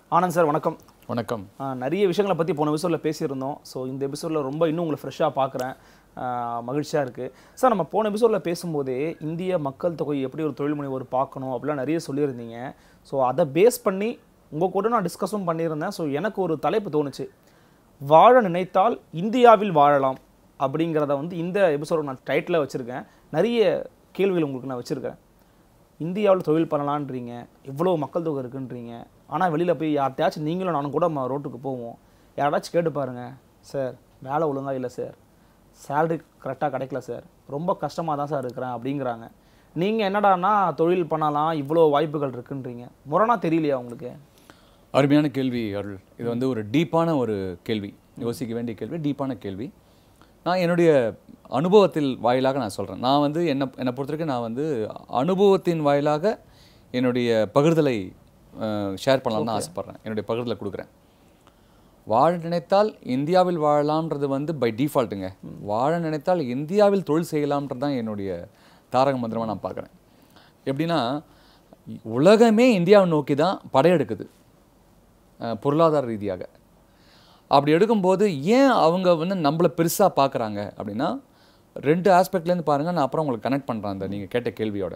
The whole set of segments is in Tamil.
ஆனந்த் சார் வணக்கம் வணக்கம் ஆ, நிறைய விஷயங்களை பற்றி போன எபிசோடில் பேசியிருந்தோம் ஸோ இந்த எபிசோடில் ரொம்ப இன்னும் உங்களை ஃப்ரெஷ்ஷாக பார்க்குறேன் மகிழ்ச்சியாக இருக்குது சார் நம்ம போன எபிசோடில் பேசும்போதே இந்திய மக்கள் தொகை எப்படி ஒரு தொழில் முனைவோர் பார்க்கணும் அப்படிலாம் நிறைய சொல்லியிருந்தீங்க ஸோ அதை பேஸ் பண்ணி உங்கள் கூட நான் டிஸ்கஸும் பண்ணியிருந்தேன் ஸோ எனக்கு ஒரு தலைப்பு தோணுச்சு வாழ நினைத்தால் இந்தியாவில் வாழலாம் அப்படிங்கிறத வந்து இந்த எபிசோட நான் டைட்டில் வச்சுருக்கேன் நிறைய கேள்விகள் உங்களுக்கு நான் வச்சுருக்கேன் இந்தியாவில் தொழில் பண்ணலான்றீங்க இவ்வளோ மக்கள் தொகை இருக்குன்றீங்க ஆனால் வெளியில் போய் யார்கிட்டயாச்சும் நீங்களும் நானும் கூட ம- ரோட்டுக்கு போவோம் யாராச்சும் கேட்டு பாருங்க சார் வேலை ஒழுங்கா இல்லை சார் சேலரி கரெக்டாக கிடைக்கல சார் ரொம்ப கஷ்டமாக தான் சார் இருக்கிறேன் அப்படிங்கிறாங்க நீங்கள் என்னடான்னா தொழில் பண்ணலாம் இவ்வளோ வாய்ப்புகள் இருக்குன்றீங்க முரணா தெரியலையா உங்களுக்கு அருமையான கேள்வி அருள் இது வந்து ஒரு டீப்பான ஒரு கேள்வி யோசிக்க வேண்டிய கேள்வி டீப்பான கேள்வி நான் என்னுடைய அனுபவத்தில் வாயிலாக நான் சொல்கிறேன் நான் வந்து என்னை என்னை பொறுத்த வரைக்கும் நான் வந்து அனுபவத்தின் வாயிலாக என்னுடைய பகிர்தலை ஷேர் பண்ணலாம்னு ஆசைப்பட்றேன் என்னுடைய பகிர்தலை கொடுக்குறேன் வாழ நினைத்தால் இந்தியாவில் வாழலாம்ன்றது வந்து பை டிஃபால்ட்டுங்க வாழ நினைத்தால் இந்தியாவில் தொழில் செய்யலாம்ன்றது தான் என்னுடைய தாரக மந்திரமாக நான் பார்க்குறேன் எப்படின்னா உலகமே இந்தியாவை நோக்கி தான் படையெடுக்குது அஹ், பொருளாதார ரீதியாக அப்படி எடுக்கும்போது ஏன் அவங்க வந்து நம்மளை பெருசாக பார்க்குறாங்க அப்படின்னா ரெண்டு ஆஸ்பெக்ட்லேருந்து பாருங்கள் நான் அப்புறம் உங்களுக்கு கனெக்ட் பண்ணுறேன் அந்த நீங்கள் கேட்ட கேள்வியோட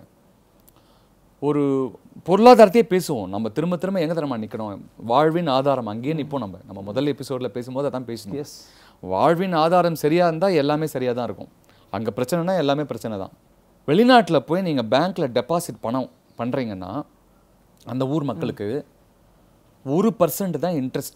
ஒரு பொருளாதாரத்தையே பேசுவோம் நம்ம திரும்ப திரும்ப எங்கே தரமா நிற்கணும் வாழ்வின் ஆதாரம் அங்கேயே நிற்போம் நம்ம நம்ம முதல் எபிசோடில் பேசும்போது அதான் பேசணும் எஸ் வாழ்வின் ஆதாரம் சரியாக இருந்தால் எல்லாமே சரியாக தான் இருக்கும் அங்கே பிரச்சனைனா எல்லாமே பிரச்சனை தான் வெளிநாட்டில் போய் நீங்கள் பேங்க்கில் டெபாசிட் பணம் பண்ணுறீங்கன்னா அந்த ஊர் மக்களுக்கு ஒரு பர்சன்ட் தான் இன்ட்ரெஸ்ட்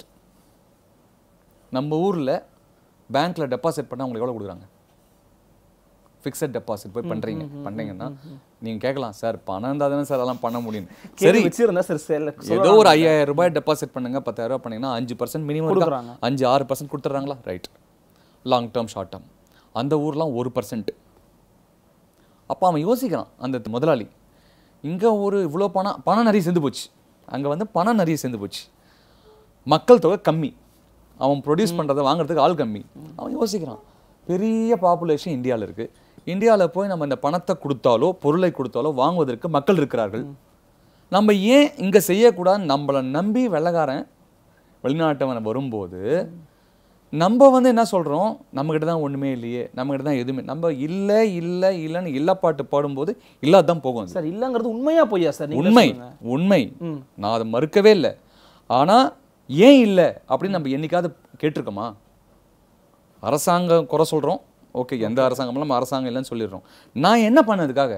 நம்ம ஊரில் பேங்க்கில் டெபாசிட் பண்ணால் உங்களுக்கு எவ்வளோ கொடுக்குறாங்க ஃபிக்ஸட் டெபாசிட் போய் பண்ணுறீங்க பண்ணீங்கன்னா நீங்கள் கேட்கலாம் சார் பணம் இருந்தால் தானே சார் அதெல்லாம் பண்ண முடியும் சரி சரி வச்சிருந்தா சார் சேல ஏதோ ஒரு ஐயாயிரம் ரூபாய் டெபாசிட் பண்ணுங்க பத்தாயிரம் ரூபாய் பண்ணீங்கன்னா அஞ்சு பர்சன்ட் மினிமம் கொடுக்குறாங்க. அஞ்சு ஆறு பர்சன்ட் கொடுத்துட்றாங்களா right long term short term அந்த ஊர்லாம் ஒரு பர்சன்ட் அப்போ அவன் யோசிக்கிறான் அந்த முதலாளி இங்கே ஒரு இவ்வளோ பணம் பணம் நிறைய சேர்ந்து போச்சு அங்கே வந்து பணம் நிறைய சேர்ந்து போச்சு மக்கள் தொகை கம்மி அவன் ப்ரொடியூஸ் பண்ணுறதை வாங்குறதுக்கு ஆள் கம்மி அவன் யோசிக்கிறான் பெரிய பாப்புலேஷன் இந்தியாவில் இருக்குது இந்தியாவில் போய் நம்ம இந்த பணத்தை கொடுத்தாலோ பொருளை கொடுத்தாலோ வாங்குவதற்கு மக்கள் இருக்கிறார்கள் நம்ம ஏன் இங்கே செய்யக்கூடாது நம்மளை நம்பி வெள்ளக்காரன் வெளிநாட்டவன் வரும்போது நம்ம வந்து என்ன சொல்கிறோம் நம்மக்கிட்ட தான் ஒன்றுமே இல்லையே நம்மக்கிட்ட தான் எதுவுமே நம்ம இல்லை இல்லை இல்லைன்னு இல்லா பாட்டு பாடும்போது இல்லாத தான் போகும் அது. சார் இல்லைங்கிறது உண்மையா பொய்யா சார் நீங்களே உண்மை சொல்லுங்க. உண்மை ம். நான் அதை மறுக்கவே இல்லை ஆனா ஏன் இல்லை அப்படின்னு நம்ம என்னைக்காவது கேட்டிருக்கோமா அரசாங்கம் குறை சொல்றோம் ஓகே எந்த அரசாங்கமும் நம்ம அரசாங்கம் இல்லைன்னு சொல்லிடுறோம் நான் என்ன பண்ணதுக்காக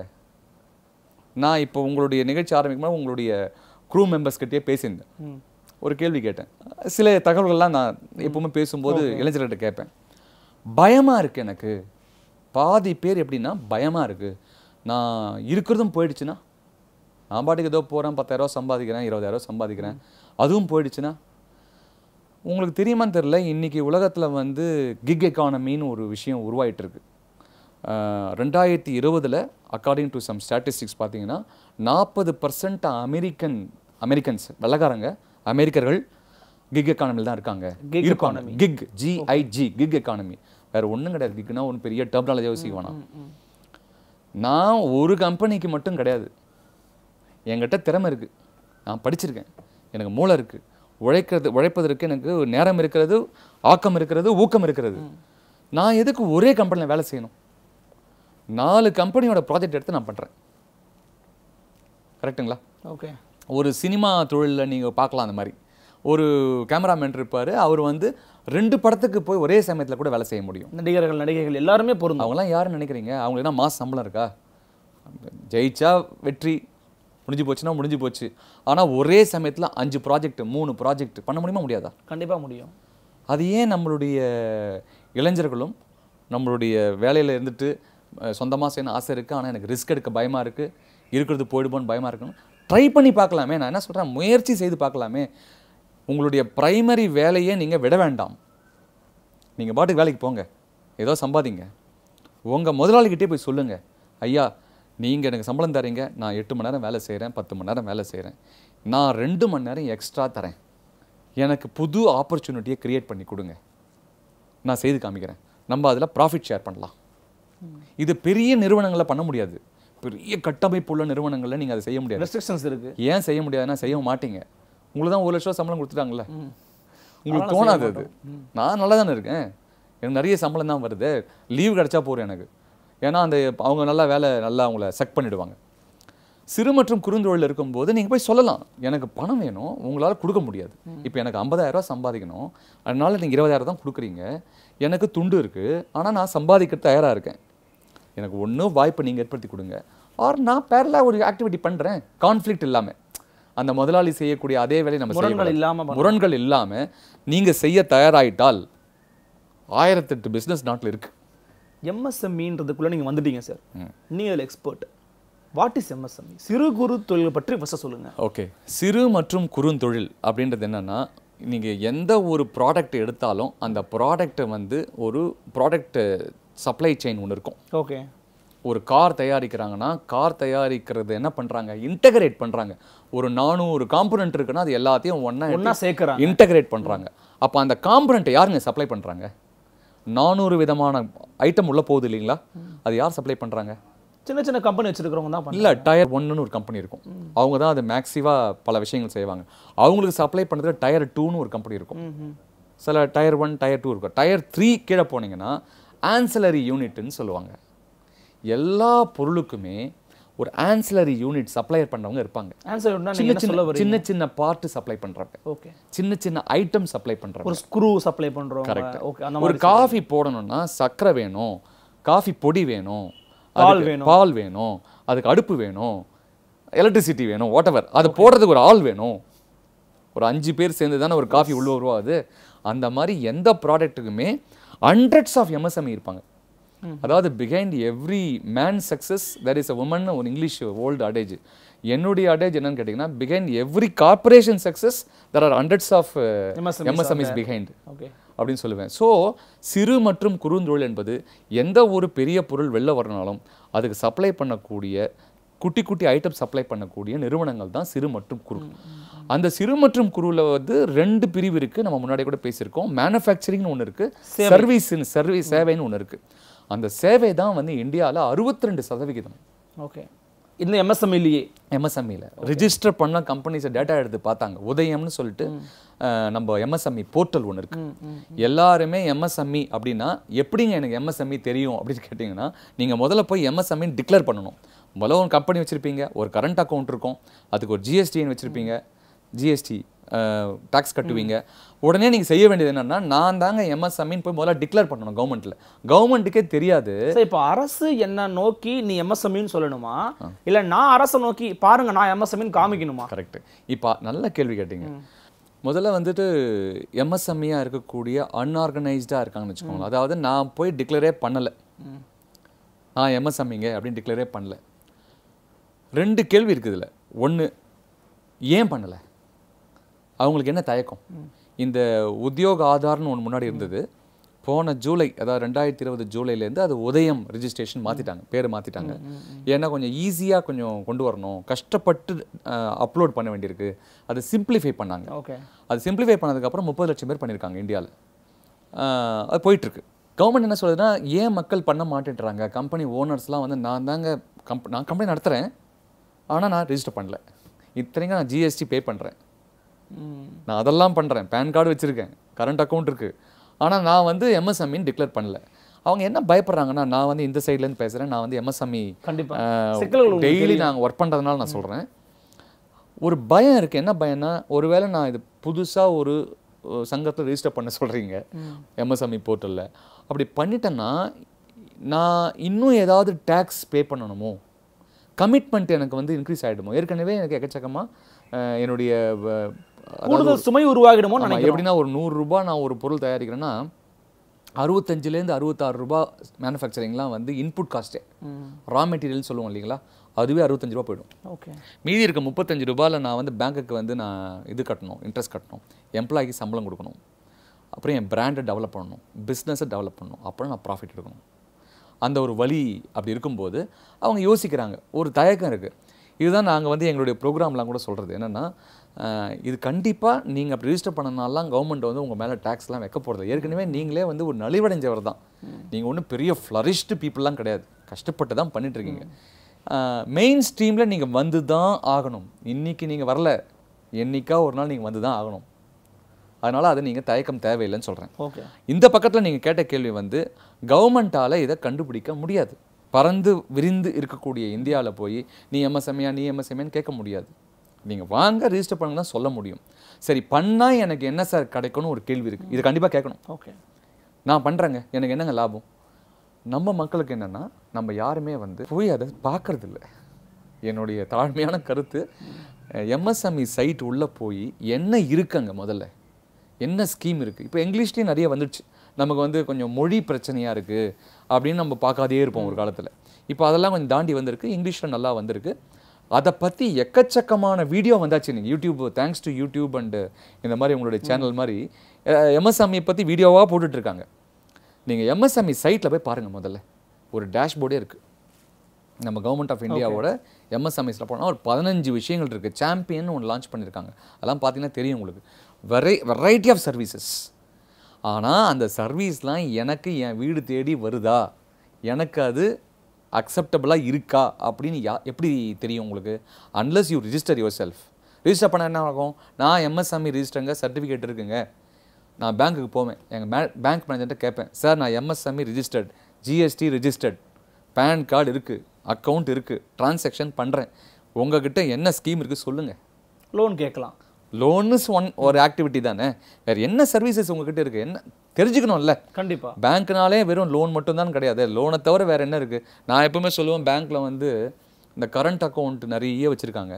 நான் இப்போ உங்களுடைய நிகழ்ச்சி ஆரம்பிக்கும் போது உங்களுடைய க்ரூ மெம்பர்ஸ் கிட்டே பேசியிருந்தேன் ம். ஒரு கேள்வி கேட்டேன் சில தகவல்கள்லாம் நான் எப்பவுமே பேசும்போது இளைஞர்கிட்ட கேட்பேன் பயமா இருக்கு எனக்கு பாதி பேர் எப்படின்னா பயமா இருக்கு நான் இருக்கிறதும் போயிடுச்சுன்னா நான் பாட்டுக்கு ஏதோ போகிறேன் பத்தாயிரரூவா சம்பாதிக்கிறேன் இருபதாயிரரூவா சம்பாதிக்கிறேன் அதுவும் போயிடுச்சுன்னா உங்களுக்கு தெரியுமான்னு தெரில இன்னைக்கு உலகத்தில் வந்து கிக் எக்கானமின்னு ஒரு விஷயம் உருவாயிட்டு இருக்கு ஆஹ் ரெண்டாயிரத்தி இருபதில் அக்கார்டிங் டு சம் ஸ்டாட்டிஸ்டிக்ஸ் பார்த்தீங்கன்னா நாற்பது பர்சன்ட் அமெரிக்கன் அமெரிக்கன்ஸ் வெள்ளக்காரங்க அமெரிக்கர்கள் கிக் எக்கானமியில் தான் இருக்காங்க Gig இருக்காங்க கிக் ஜிஐஜி கிக் எக்கானமி வேற ஒன்றும் கிடையாது கிக்னா ஒன்றும் பெரிய டெர்மினாலஜி யோசிக்க வேணாம் நான் ஒரு கம்பெனிக்கு மட்டும் கிடையாது என்கிட்ட திறமை இருக்குது நான் படிச்சிருக்கேன் எனக்கு மூளை இருக்குது உழைக்கிறது உழைப்பதற்கு எனக்கு நேரம் இருக்கிறது ஆக்கம் இருக்கிறது ஊக்கம் இருக்கிறது நான் எதுக்கு ஒரே கம்பெனியில் வேலை செய்யணும் நாலு கம்பெனியோட ப்ராஜெக்ட் எடுத்து நான் பண்ணுறேன் கரெக்ட்டுங்களா ஓகே ஒரு சினிமா தொழிலில் நீங்கள் பார்க்கலாம் அந்த மாதிரி ஒரு கேமராமேன் இருப்பார் அவர் வந்து ரெண்டு படத்துக்கு போய் ஒரே சமயத்தில் கூட வேலை செய்ய முடியும் நடிகர்கள் நடிகைகள் எல்லாருமே பொருந்தும் அவங்களாம் யாரும் நினைக்கிறீங்க அவங்களுக்கு என்ன மாச சம்பளம் இருக்கா ஜெயிச்சா வெற்றி முடிஞ்சு போச்சுன்னா முடிஞ்சு போச்சு ஆனால் ஒரே சமயத்தில் அஞ்சு ப்ராஜெக்ட் மூணு ப்ராஜெக்ட் பண்ண முடியுமா முடியாதா கண்டிப்பா முடியும் அது ஏன் நம்மளுடைய இளைஞர்களும் நம்மளுடைய வேலையில் இருந்துட்டு சொந்தமாக செய்யணும் ஆசை இருக்குது ஆனால் எனக்கு ரிஸ்க் எடுக்க பயமாக இருக்குது இருக்கிறது போயிடுமோன்னு பயமாக இருக்கணும் ட்ரை பண்ணி பார்க்கலாமே நான் என்ன சொல்கிறேன் முயற்சி செய்து பார்க்கலாமே உங்களுடைய பிரைமரி வேலையே நீங்கள் விட வேண்டாம் நீங்கள் பாட்டுக்கு வேலைக்கு போங்க ஏதோ சம்பாதிங்க உங்கள் முதலாளிகிட்டே போய் சொல்லுங்கள் ஐயா நீங்கள் எனக்கு சம்பளம் தரீங்க நான் எட்டு மணி நேரம் வேலை செய்கிறேன் பத்து மணி நேரம் வேலை செய்கிறேன் நான் ரெண்டு மணி நேரம் எக்ஸ்ட்ரா தரேன் எனக்கு புது ஆப்பர்ச்சுனிட்டியை கிரியேட் பண்ணி கொடுங்க நான் செய்து காமிக்கிறேன் நம்ம அதில் ப்ராஃபிட் ஷேர் பண்ணலாம் இது பெரிய நிறுவனங்களில் பண்ண முடியாது பெரிய கட்டமைப்புள்ள நிறுவனங்களில் நீங்கள் அதை செய்ய முடியாது ரெஸ்ட்ரிக்ஷன்ஸ் இருக்கு ஏன் செய்ய முடியாதுன்னா செய்ய மாட்டீங்க உங்களுக்கு தான் ஒரு லட்ச ரூபா சம்பளம் கொடுத்துட்டாங்கல்ல உங்களுக்கு தோணாது அது நான் நல்லா தானே இருக்கேன் எனக்கு நிறைய சம்பளம் தான் வருது லீவ் கிடைச்சா போதும் எனக்கு ஏன்னா அந்த அவங்க நல்லா வேலை நல்லா அவங்கள செக் பண்ணிடுவாங்க சிறு மற்றும் குறுந்தொழில் இருக்கும்போது நீங்கள் போய் சொல்லலாம் எனக்கு பணம் வேணும் உங்களால் கொடுக்க முடியாது இப்போ எனக்கு 50000 ரூபாய் சம்பாதிக்கணும் அதனால நீங்கள் இருபதாயிரம் தான் கொடுக்குறீங்க எனக்கு துண்டு இருக்குது ஆனால் நான் சம்பாதிக்க தயாராக இருக்கேன் எனக்கு ஒண்ணு வாய்ப்பு நீங்கள் ஏற்படுத்தி கொடுங்க ஆர் நான் பேரலா ஒரு ஆக்டிவிட்டி பண்ணுறேன் கான்ஃப்ளிக்ட் இல்லாமல் அந்த முதலாளி செய்யக்கூடிய அதே வேலையை நம்ம முரண்கள் செய்யக்கூடாது. இல்லாம பண்ணணும். முரண்கள் இல்லாம நீங்க செய்ய தயாராயிட்டால் ஆயிரத்தெட்டு பிசினஸ் நாட்டில் இருக்கு எம்எஸ்எம்இன்றதுக்குள்ள நீங்க வந்துட்டீங்க சார் நீங்க அதில் எக்ஸ்பர்ட் வாட் இஸ் எம்எஸ்எம்இ சிறு குறு தொழில் பற்றி ஃபர்ஸ்ட் சொல்லுங்க ஓகே சிறு மற்றும் குறுந்தொழில் அப்படின்றது என்னன்னா நீங்க எந்த ஒரு ப்ராடக்ட் எடுத்தாலும் அந்த ப்ராடக்ட்டை வந்து ஒரு ப்ராடக்ட் சப்ளை செயின் ஒன்று இருக்கும் ஓகே ஒரு கார் தயாரிக்கிறாங்கன்னா கார் தயாரிக்கிறது என்ன பண்றாங்க இன்டகிரேட் பண்றாங்க ஒரு நானூறு காம்பனண்ட் இருக்குன்னா அது எல்லாத்தையும் ஒண்ணா ஒண்ணா சேர்க்கறாங்க இன்டகிரேட் பண்றாங்க அப்ப அந்த காம்பனண்ட்டை யாருங்க சப்ளை பண்றாங்க நானூறு விதமான ஐட்டம் உள்ள போகுது இல்லைங்களா அது யார் சப்ளை பண்றாங்க சின்ன சின்ன கம்பெனி வச்சிருக்கிறவங்க தான் பண்ணுறாங்க இல்ல டயர் ஒன்னுன்னு ஒரு கம்பெனி இருக்கும் அவங்க தான் அது மேக்ஸிவா பல விஷயங்கள் செய்வாங்க அவங்களுக்கு சப்ளை பண்றது டயர் டூன்னு ஒரு கம்பெனி இருக்கும் சில டயர் ஒன் டயர் டூ இருக்கும் டயர் த்ரீ கீழே போனீங்கன்னா ஆன்சிலரி யூனிட்னு சொல்லுவாங்க எல்லா பொருளுக்குமே ஒரு ஆன்சிலரி யூனிட் சப்ளையர் பண்றவங்க இருப்பாங்க ஆன்சர் என்ன சின்ன நீங்க என்ன சொல்ல சின்ன வரீங்க சின்ன சின்ன பார்ட் சப்ளை பண்றாங்க ஓகே சின்ன சின்ன ஐட்டம் சப்ளை பண்றாங்க ஒரு ஸ்க்ரூ சப்ளை பண்றவங்க ஓகே அந்த ஒரு மாதிரி காஃபி போடணும்னா சர்க்கரை வேணும் காஃபி பொடி வேணும் பால் அதுக்கு வேணும். பால் வேணும் அதுக்கு அடுப்பு வேணும் எலக்ட்ரிசிட்டி வேணும் வாட் அது போடுறதுக்கு ஒரு ஆள் வேணும் ஒரு அஞ்சு பேர் சேர்ந்து தானே ஒரு காஃபி உள்ள உருவாகுது அந்த மாதிரி எந்த ப்ராடக்ட்டுக்குமே ஹண்ட்ரட்ஸ் ஆஃப் எம்எஸ்எம்இ இருப்பாங்க அதாவது behind every man success there is a woman ஒரு இங்கிலீஷ் ஓல்டு அடேஜ் என்னுடைய அடேஜ் என்னன்னு கேட்டிங்கன்னா behind every corporation success there are hundreds of MSMEs MSMEs behind okay அப்படின்னு சொல்லுவேன் ஸோ சிறு மற்றும் குறுந்தொழில் என்பது எந்த ஒரு பெரிய பொருள் வெளில வரனாலும் அதுக்கு சப்ளை பண்ணக்கூடிய குட்டி குட்டி ஐட்டம் சப்ளை பண்ணக்கூடிய நிறுவனங்கள் தான் சிறு மற்றும் குறு அந்த சிறு மற்றும் குறுவில் வந்து ரெண்டு பிரிவு இருக்கு நம்ம முன்னாடி கூட பேசியிருக்கோம் மேனுஃபேக்சரிங்னு ஒன்று இருக்கு சர்வீஸ் சர்வீஸ் சேவைன்னு ஒன்று இருக்கு அந்த சேவை தான் வந்து இந்தியாவில் அறுபத்தி ரெண்டு சதவிகிதம் ஓகே இந்த எம்எஸ்எம்இலேயே எம்எஸ்எம்இல ரிஜிஸ்டர் பண்ண கம்பெனிஸை டேட்டா எடுத்து பார்த்தாங்க உதயம்னு சொல்லிட்டு அஹ், நம்ம எம்எஸ்எம்இ போர்ட்டல் ஒன்று இருக்கு எல்லாருமே எம்எஸ்எம்இ அப்படின்னா எப்படிங்க எனக்கு எம்எஸ்எம்இ தெரியும் அப்படின்னு கேட்டிங்கன்னா நீங்கள் முதல்ல போய் எம்எஸ்எம்இன்னு டிக்ளேர் பண்ணணும் முதல்ல ஒரு கம்பெனி வச்சுருப்பீங்க ஒரு கரண்ட் அக்கௌண்ட் இருக்கும் அதுக்கு ஒரு ஜிஎஸ்டின்னு வச்சுருப்பீங்க ஜிஎஸ்டி டாக்ஸ் கட்டுவீங்க உடனே நீங்கள் செய்ய வேண்டியது என்னன்னா நான் தாங்க எம்எஸ்எம்இன்னு போய் முதல்ல டிக்ளேர் பண்ணணும் கவர்மெண்ட்டில் கவர்மெண்ட்டுக்கே தெரியாது சார் இப்போ அரசு என்ன நோக்கி நீ எம்எஸ்எம்இன்னு சொல்லணுமா இல்ல நான் அரசை நோக்கி பாருங்க நான் எம்எஸ்எம்இன்னு காமிக்கணுமா கரெக்ட் இப்போ நல்ல கேள்வி கேட்டீங்க முதல்ல வந்துட்டு எம்எஸ்எம்இயாக இருக்கக்கூடிய அன்ஆர்கனைஸ்டாக இருக்காங்கன்னு வச்சுக்கோங்களேன் அதாவது நான் போய் டிக்ளரே பண்ணலை நான் எம்எஸ்எம்இங்க அப்படின்னு டிக்ளரே பண்ணல ரெண்டு கேள்வி இருக்குது இதில் ஒன்று ஏன் பண்ணலை அவங்களுக்கு என்ன தயக்கம் இந்த உத்தியோக ஆதார்னு ஒன்று முன்னாடி இருந்தது போன ஜூலை அதாவது ரெண்டாயிரத்தி இருபது ஜூலைலேருந்து அது உதயம் ரிஜிஸ்ட்ரேஷன் மாற்றிட்டாங்க பேர் மாற்றிட்டாங்க ஏன்னா கொஞ்சம் ஈஸியாக கொஞ்சம் கொண்டு வரணும் கஷ்டப்பட்டு அப்லோட் பண்ண வேண்டியிருக்கு அதை சிம்பிளிஃபை பண்ணாங்க ஓகே அது சிம்பிளிஃபை பண்ணதுக்கப்புறம் முப்பது லட்சம் பேர் பண்ணியிருக்காங்க இந்தியாவில் அது போயிட்டுருக்கு கவர்மெண்ட் என்ன சொல்லுதுன்னா ஏன் மக்கள் பண்ண மாட்டேன்றாங்க கம்பெனி ஓனர்ஸ்லாம் வந்து நான் தாங்க கம்ப் நான் கம்பெனி நடத்துகிறேன் ஆனால் நான் ரெஜிஸ்டர் பண்ணல இத்தனைக்கும் நான் ஜிஎஸ்டி பே பண்ணுறேன் நான் அதெல்லாம் பண்ணுறேன் பேன் கார்டு வச்சுருக்கேன் கரண்ட் அக்கௌண்ட் இருக்குது ஆனால் நான் வந்து எம்எஸ்எம்இன்னு டிக்ளேர் பண்ணல அவங்க என்ன பயப்படுறாங்கன்னா நான் வந்து இந்த சைட்லேருந்து பேசுகிறேன் நான் வந்து எம்எஸ்எம்இ கண்டிப்பா சிக்கல்கள் உங்களுக்கு டெய்லி நாங்கள் ஒர்க் பண்ணுறதுனால நான் சொல்கிறேன் ஒரு பயம் இருக்குது என்ன பயம்னா ஒருவேளை நான் இது புதுசாக ஒரு சங்கத்தை ரெஜிஸ்டர் பண்ண சொல்கிறீங்க எம்எஸ்எம்இ போர்ட்டலில் அப்படி பண்ணிட்டேன்னா நான் இன்னும் ஏதாவது டேக்ஸ் பே பண்ணணுமோ கமிட்மெண்ட் எனக்கு வந்து இன்க்ரீஸ் ஆகிடுமோ ஏற்கனவே எனக்கு எக்கச்சக்கமாக என்னுடைய வ- கூடுதல் சுமை உருவாகிடுமோ ஆமா, நினைக்கிறேன் எப்படின்னா ஒரு நூறு ரூபாய் நான் ஒரு பொருள் தயாரிக்கிறேன்னா அறுபத்தஞ்சிலேருந்து அறுபத்தாறு ரூபாய் மேனுஃபேக்சரிங்லாம் வந்து இன்புட் காஸ்ட்டே ரா மெட்டீரியல் சொல்லுவோம் இல்லைங்களா அதுவே அறுபத்தஞ்சு ரூபா போயிடும் ஓகே மீதி இருக்க முப்பத்தஞ்சு ரூபாயில் நான் வந்து பேங்க்குக்கு வந்து நான் இது கட்டணும் இன்ட்ரெஸ்ட் கட்டணும் எம்ப்ளாய்க்கு சம்பளம் கொடுக்கணும் அப்புறம் என் பிராண்டை டெவலப் பண்ணணும் பிஸ்னஸை டெவலப் பண்ணணும் அப்புறம் நான் ப்ராஃபிட் எடுக்கணும் அந்த ஒரு வழி அப்படி இருக்கும்போது அவங்க யோசிக்கிறாங்க ஒரு தயக்கம் இருக்குது இதுதான் நாங்கள் வந்து எங்களுடைய ப்ரோக்ராம்லாம் கூட சொல்கிறது என்னென்னா இது கண்டிப்பாக நீங்கள் அப்படி ரிஜிஸ்டர் பண்ணனாலாம் கவர்மெண்ட் வந்து உங்கள் மேலே டேக்ஸ்லாம் வைக்க போகிறது ஏற்கனவே நீங்களே வந்து ஒரு நலிவடைஞ்சவர் தான் நீங்கள் ஒன்றும் பெரிய ஃப்ளரிஷ்டு பீப்புளெலாம் கிடையாது கஷ்டப்பட்டு தான் பண்ணிட்டு இருக்கீங்க மெயின் ஸ்ட்ரீமில் நீங்கள் வந்து தான் ஆகணும் இன்னைக்கு நீங்கள் வரல என்னைக்கா ஒரு நாள் நீங்கள் வந்து தான் ஆகணும் அதனால் அதை நீங்கள் தயக்கம் தேவையில்லைன்னு சொல்கிறேன் ஓகே இந்த பக்கத்தில் நீங்கள் கேட்ட கேள்வி வந்து கவர்மெண்ட்டால் இதை கண்டுபிடிக்க முடியாது பறந்து விரிந்து இருக்கக்கூடிய இந்தியாவில் போய் நீ எம்எஸ்எம்யா நீ எம்எஸ்எம்யான்னு கேட்க முடியாது நீங்கள் வாங்க ரிஜிஸ்டர் பண்ணுங்க தான் சொல்ல முடியும் சரி பண்ணால் எனக்கு என்ன சார் கிடைக்கும்னு ஒரு கேள்வி இருக்குது இது கண்டிப்பாக கேட்கணும் ஓகே நான் பண்ணுறேங்க எனக்கு என்னங்க லாபம் நம்ம மக்களுக்கு என்னென்னா நம்ம யாருமே வந்து போய் அதை பார்க்கறதில்ல என்னுடைய தாழ்மையான கருத்து எம்எஸ்எம்இ சைட் உள்ளே போய் என்ன இருக்குங்க முதல்ல என்ன ஸ்கீம் இருக்குது இப்போ இங்கிலீஷ்லேயும் நிறைய வந்துடுச்சு நமக்கு வந்து கொஞ்சம் மொழி பிரச்சனையாக இருக்குது அப்படின்னு நம்ம பார்க்காதே இருப்போம் ஒரு காலத்தில் இப்போ அதெல்லாம் கொஞ்சம் தாண்டி வந்திருக்கு இங்கிலீஷில் நல்லா வந்திருக்கு அதை பற்றி எக்கச்சக்கமான வீடியோ வந்தாச்சு நீங்கள் YouTube thanks to YouTube and இந்த மாதிரி உங்களுடைய சேனல் மாதிரி எம்எஸ்எம்இ பற்றி வீடியோவாக போட்டுட்ருக்காங்க நீங்கள் எம்எஸ்எம்இ சைட்டில் போய் பாருங்கள் முதல்ல ஒரு டேஷ்போர்டே இருக்குது நம்ம கவர்மெண்ட் ஆஃப் இந்தியாவோட எம்எஸ்எம்எஸில் போனால் ஒரு பதினஞ்சு விஷயங்கள் இருக்குது சாம்பியன் ஒன்று லான்ச் பண்ணியிருக்காங்க அதெல்லாம் பார்த்தீங்கன்னா தெரியும் உங்களுக்கு வெரை வெரைட்டி ஆஃப் சர்வீசஸ் ஆனால் அந்த சர்வீஸ்லாம் எனக்கு என் வீடு தேடி வருதா எனக்கு அது அக்செப்டபுளாக இருக்கா அப்படின்னு யா எப்படி தெரியும் உங்களுக்கு unless you register yourself register பண்ண என்ன ஆகும் நான் எம்எஸ்எம்இ ரிஜிஸ்டருங்க சர்டிஃபிகேட் இருக்குங்க நான் பேங்க்குக்கு போவேன் எங்கள் மே பேங்க் மேனேஜர்கிட்ட கேட்பேன் சார் நான் MSME registered GST registered PAN card இருக்குது அக்கௌண்ட் இருக்குது டிரான்சாக்ஷன் பண்ணுறேன் உங்ககிட்ட என்ன ஸ்கீம் இருக்குது சொல்லுங்கள் லோன் கேட்கலாம் லோன்ஸ் ஒன் ஒரு ஆக்டிவிட்டி தானே வேறு என்ன சர்வீசஸ் உங்ககிட்ட இருக்குது என்ன தெரிஞ்சுக்கணும்ல கண்டிப்பா பேங்க்னாலே வெறும் லோன் மட்டும்தான் கிடையாது லோனை தவிர வேறு என்ன இருக்குது நான் எப்பவுமே சொல்லுவேன் பேங்க்கில் வந்து இந்த கரண்ட் அக்கௌண்ட் நிறைய வச்சுருக்காங்க